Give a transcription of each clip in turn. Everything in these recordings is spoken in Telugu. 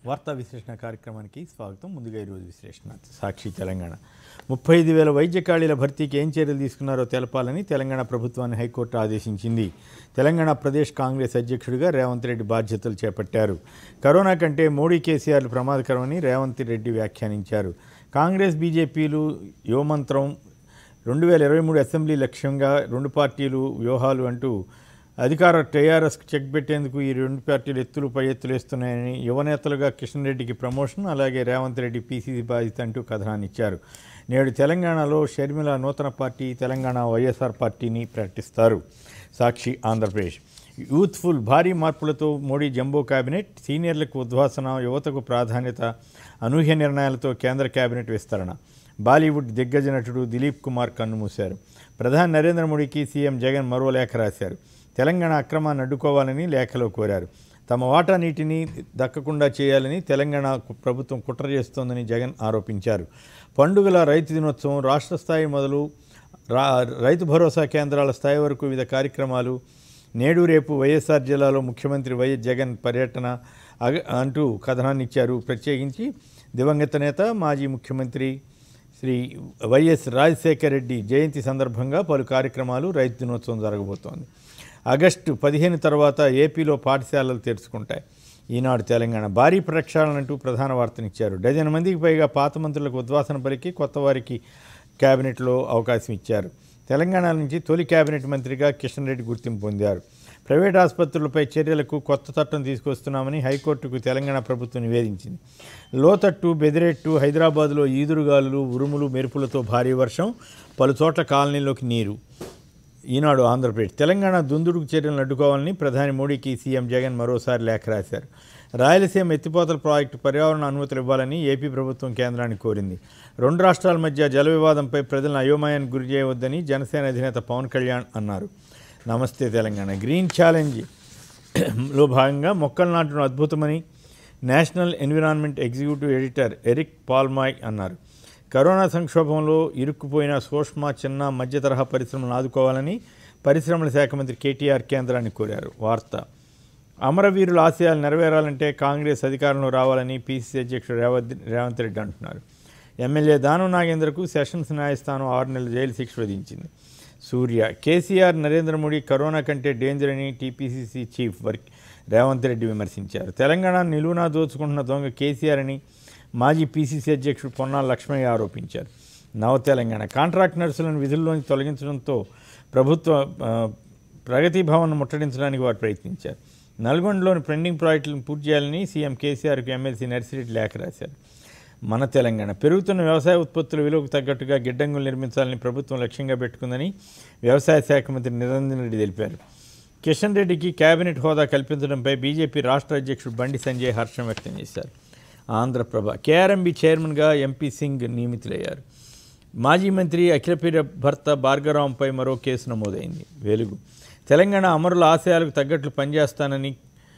వార్తా విశ్లేషణ కార్యక్రమానికి స్వాగతం ముందుగా ఈరోజు విశ్లేషణ సాక్షి తెలంగాణ ముప్పై ఐదు వేల వైద్య ఖాళీల భర్తీకి ఏం చర్యలు తీసుకున్నారో తెలపాలని తెలంగాణ ప్రభుత్వాన్ని హైకోర్టు ఆదేశించింది తెలంగాణ ప్రదేశ్ కాంగ్రెస్ అధ్యక్షుడిగా రేవంత్ రెడ్డి బాధ్యతలు చేపట్టారు కరోనా కంటే మోడీ కేసీఆర్లు ప్రమాదకరమని రేవంత్ రెడ్డి వ్యాఖ్యానించారు కాంగ్రెస్ బీజేపీలు యువమంత్రం రెండు వేల ఇరవై మూడు అసెంబ్లీ లక్ష్యంగా రెండు పార్టీలు వ్యూహాలు అంటూ అధికార టీఆర్ఎస్కి చెక్ పెట్టేందుకు ఈ రెండు పార్టీలు ఎత్తులు పై ఎత్తులు వేస్తున్నాయని యువనేతలుగా కిషన్ రెడ్డికి ప్రమోషన్ అలాగే రేవంత్ రెడ్డి పీసీసీ బాధ్యత అంటూ కథనాన్ని ఇచ్చారు నేడు తెలంగాణలో షర్మిల నూతన పార్టీ తెలంగాణ వైఎస్ఆర్ పార్టీని ప్రకటిస్తారు సాక్షి ఆంధ్రప్రదేశ్ యూత్ఫుల్ భారీ మార్పులతో మోడీ జంబో కేబినెట్ సీనియర్లకు ఉద్వాసన యువతకు ప్రాధాన్యత అనూహ్య నిర్ణయాలతో కేంద్ర కేబినెట్ విస్తరణ బాలీవుడ్ దిగ్గజ నటుడు దిలీప్ కుమార్ కన్నుమూశారు ప్రధాని నరేంద్ర మోడీకి సీఎం జగన్ మరో లేఖ రాశారు తెలంగాణ అక్రమాన్ని అడ్డుకోవాలని లేఖలో కోరారు తమ వాటా నీటిని దక్కకుండా చేయాలని తెలంగాణ ప్రభుత్వం కుట్ర చేస్తోందని జగన్ ఆరోపించారు పండుగల రైతు దినోత్సవం రాష్ట్ర స్థాయి మొదలు రా రైతు భరోసా కేంద్రాల స్థాయి వరకు వివిధ కార్యక్రమాలు నేడు రేపు వైఎస్ఆర్ జిల్లాలో ముఖ్యమంత్రి వైఎస్ జగన్ పర్యటన అగ- అంటూ కథనాన్ని ఇచ్చారు ప్రత్యేకించి దివంగత నేత మాజీ ముఖ్యమంత్రి శ్రీ వైఎస్ రాజశేఖర రెడ్డి జయంతి సందర్భంగా పలు కార్యక్రమాలు రైతు దినోత్సవం జరగబోతోంది ఆగస్టు పదిహేను తర్వాత ఏపీలో పాఠశాలలు తెరుచుకుంటాయి ఈనాడు తెలంగాణ భారీ ప్రక్షాళనంటూ ప్రధాన వార్తనిచ్చారు డజన్ మందికి పైగా పాత మంత్రులకు ఉద్వాసన పలికి కొత్త వారికి కేబినెట్లో అవకాశం ఇచ్చారు తెలంగాణ నుంచి తొలి కేబినెట్ మంత్రిగా కిషన్ రెడ్డి గుర్తింపు పొందారు ప్రైవేట్ ఆసుపత్రులపై చర్యలకు కొత్త చట్టం తీసుకొస్తున్నామని హైకోర్టుకు తెలంగాణ ప్రభుత్వం నివేదించింది లోతట్టు బెదిరెట్టు హైదరాబాద్లో ఈదురుగాలులు ఉరుములు మెరుపులతో భారీ వర్షం పలు చోట్ల కాలనీలోకి నీరు ఈనాడు ఆంధ్రప్రదేశ్ తెలంగాణ దుందుడుకు చర్యలను అడ్డుకోవాలని ప్రధాని మోడీకి సీఎం జగన్ మరోసారి లేఖ రాశారు రాయలసీమ ఎత్తిపోతల ప్రాజెక్టు పర్యావరణ అనుమతులు ఇవ్వాలని ఏపీ ప్రభుత్వం కేంద్రాన్ని కోరింది రెండు రాష్ట్రాల మధ్య జల వివాదంపై ప్రజలను అయోమయానికి గురి చేయవద్దని జనసేన అధినేత పవన్ కళ్యాణ్ అన్నారు నమస్తే తెలంగాణ గ్రీన్ ఛాలెంజ్ లో భాగంగా మొక్కలు నాటడం అద్భుతమని national environment executive editor Eric Palmai అన్నారు కరోనా సంక్షోభంలో ఇరుక్కుపోయిన సూక్ష్మ చిన్న మధ్య తరహా పరిశ్రమలను ఆదుకోవాలని పరిశ్రమల శాఖ మంత్రి కేటీఆర్ కేంద్రాన్ని కోరారు వార్త అమరవీరుల ఆశయాలు నెరవేరాలంటే కాంగ్రెస్ అధికారంలో రావాలని పీసీసీ అధ్యక్షుడు రేవంత్ రేవంత్ రెడ్డి అంటున్నారు ఎమ్మెల్యే దాను నాగేంద్రకు సెషన్స్ న్యాయస్థానం ఆరు నెలల జైలు శిక్ష విధించింది సూర్య కేసీఆర్ నరేంద్ర మోడీ కరోనా కంటే డేంజర్ అని TPCC chief work Revanth Reddy విమర్శించారు తెలంగాణ నిలువునా దోచుకుంటున్న దొంగ కేసీఆర్ అని మాజీ పీసీసీ అధ్యక్షుడు పొన్నాల లక్ష్మయ్య ఆరోపించారు నవ తెలంగాణ కాంట్రాక్ట్ నర్సులను విధుల్లోంచి తొలగించడంతో ప్రభుత్వ ఆ, ప్రగతి భవన్ ముట్టడించడానికి వారు ప్రయత్నించారు నల్గొండలోని పెండింగ్ ప్రాజెక్టులను పూర్తి చేయాలని సీఎం కేసీఆర్కు ఎమ్మెల్సీ నర్సిరెడ్డి లేఖ రాశారు మన తెలంగాణ పెరుగుతున్న వ్యవసాయ ఉత్పత్తుల విలువకు తగ్గట్టుగా గిడ్డంగులు నిర్మించాలని ప్రభుత్వం లక్ష్యంగా పెట్టుకుందని వ్యవసాయ శాఖ మంత్రి నిరంజన్ రెడ్డి తెలిపారు కిషన్ రెడ్డికి కేబినెట్ హోదా కల్పించడంపై బీజేపీ రాష్ట్ర అధ్యక్షుడు బండి సంజయ్ హర్షం వ్యక్తం చేశారు ఆంధ్రప్రభ కేఆర్ఎంబీ చైర్మన్గా ఎంపీ సింగ్ నియమితులయ్యారు మాజీ మంత్రి అఖిలప్రియ భర్త భార్గవరావుపై మరో కేసు నమోదైంది వెలుగు తెలంగాణ అమరుల ఆశయాలకు తగ్గట్లు పనిచేస్తానని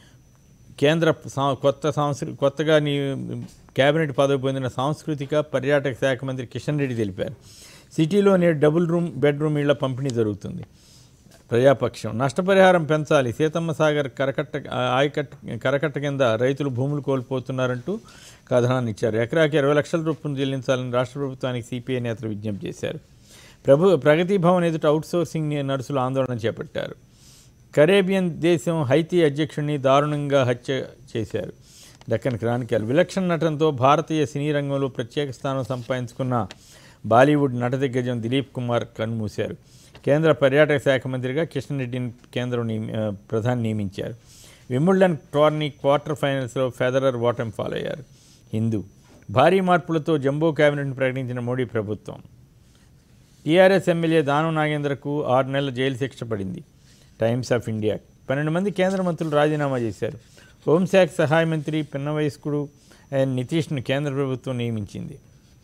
కేంద్ర సా- కొత్త సంస్కృ కొత్తగా నీ కేబినెట్ పదవి పొందిన సాంస్కృతిక పర్యాటక శాఖ మంత్రి కిషన్ రెడ్డి తెలిపారు సిటీలో నేడు డబుల్ రూమ్ బెడ్రూమ్ ఇళ్ల పంపిణీ జరుగుతుంది ప్రజాపక్షం నష్టపరిహారం పెంచాలి సీతమ్మ సాగర్ కరకట్ట ఆయకట్ట కరకట్ట కింద రైతులు భూములు కోల్పోతున్నారంటూ కథనాన్ని ఇచ్చారు ఎకరాకి ఇరవై లక్షల రూపాయలు చెల్లించాలని రాష్ట్ర ప్రభుత్వానికి సిపిఐ నేతలు విజ్ఞప్తి చేశారు ప్రభు ప్రగతి భవన్ ఎదుట అవుట్సోర్సింగ్ నర్సులు ఆందోళన చేపట్టారు కరేబియన్ దేశం హైతీ అధ్యక్షుడిని దారుణంగా హత్య చేశారు దక్కన్ క్రానికల్ విలక్షణ నటనతో భారతీయ సినీ రంగంలో ప్రత్యేక స్థానం సంపాదించుకున్న బాలీవుడ్ నట దిగ్గజం దిలీప్ కుమార్ కన్మూశారు కేంద్ర పర్యాటక శాఖ మంత్రిగా కిషన్ రెడ్డిని కేంద్రం నియమి ఆ, ప్రధాని నియమించారు వింబుల్డన్ టోర్నీ క్వార్టర్ ఫైనల్స్లో ఫెదరర్ ఓటమి పాలయ్యారు హిందూ భారీ మార్పులతో జంబో కేబినెట్ను ప్రకటించిన మోడీ ప్రభుత్వం టీఆర్ఎస్ ఎమ్మెల్యే దానం నాగేంద్రకు ఆరు నెలల జైలు శిక్ష పడింది టైమ్స్ ఆఫ్ ఇండియా పన్నెండు మంది కేంద్ర మంత్రులు రాజీనామా చేశారు హోంశాఖ సహాయ మంత్రి పిన్న వయస్కుడు ఆయన నితీష్ను కేంద్ర ప్రభుత్వం నియమించింది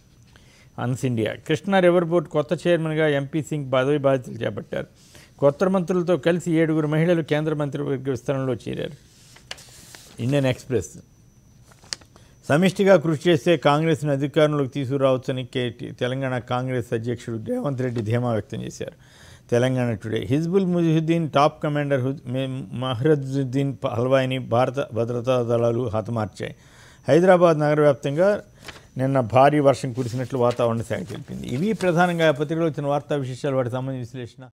అన్స్ ఇండియా కృష్ణా రివర్ బోర్డు కొత్త చైర్మన్గా ఎంపీ సింగ్ పదవి బాధ్యతలు చేపట్టారు కొత్త మంత్రులతో కలిసి ఏడుగురు మహిళలు కేంద్ర మంత్రివర్గ విస్తరణలో చేరారు ఇండియన్ ఎక్స్ప్రెస్ సమిష్టిగా కృషి చేస్తే కాంగ్రెస్ను అధికారంలోకి తీసుకురావచ్చని కేటీ తెలంగాణ కాంగ్రెస్ అధ్యక్షుడు రేవంత్ రెడ్డి ధీమా వ్యక్తం చేశారు Telangana today Hizbul Mujahideen top commander హుద్ మే- మహ్రజుద్దీన్ హల్వాయిని భారత భద్రతా దళాలు హతమార్చాయి హైదరాబాద్ నగర వ్యాప్తంగా నిన్న భారీ వర్షం కురిసినట్లు వాతావరణ శాఖ తెలిపింది ఇవి ప్రధానంగా పత్రికలో వచ్చిన వార్తా విశేషాలు వాటి సంబంధించిన విశ్లేషణ